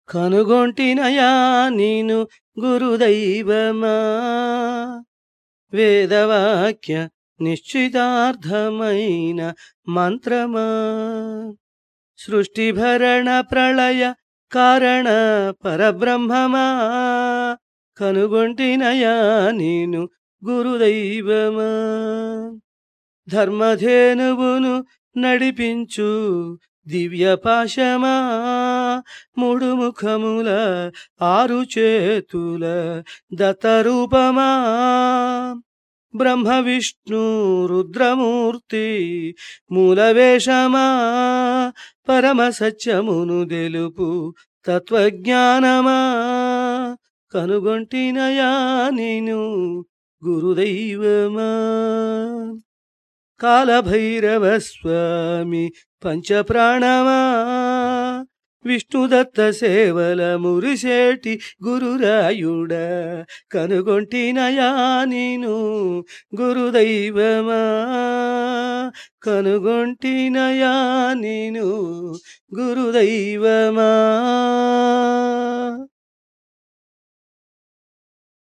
కనుగొంటినయా నేను గురుదైవమా వేదవాక్య నిశ్చితార్థమైన మంత్రమా సృష్టిభరణ ప్రళయ కారణ పరబ్రహ్మమా కనుగొంటినయా నేను గురుదైవమా ధర్మధేనువును నడిపించు దివ్య పాశమా మూడు ముఖముల ఆరు చేతుల దత్తరూపమా బ్రహ్మ విష్ణు రుద్రమూర్తి మూలవేషమా పరమ సత్యమును తెలుపు తత్వజ్ఞానమా కనుగొంటినయా నేను గురుదైవమా కాలభైరవ స్వామి పంచప్రాణమా విష్ణుదత్త సేవల మురిసేటి గురురాయుడ కనుగొంటినయా నేను గురుదైవమా కనుగొంటినయా నేను గురుదైవమా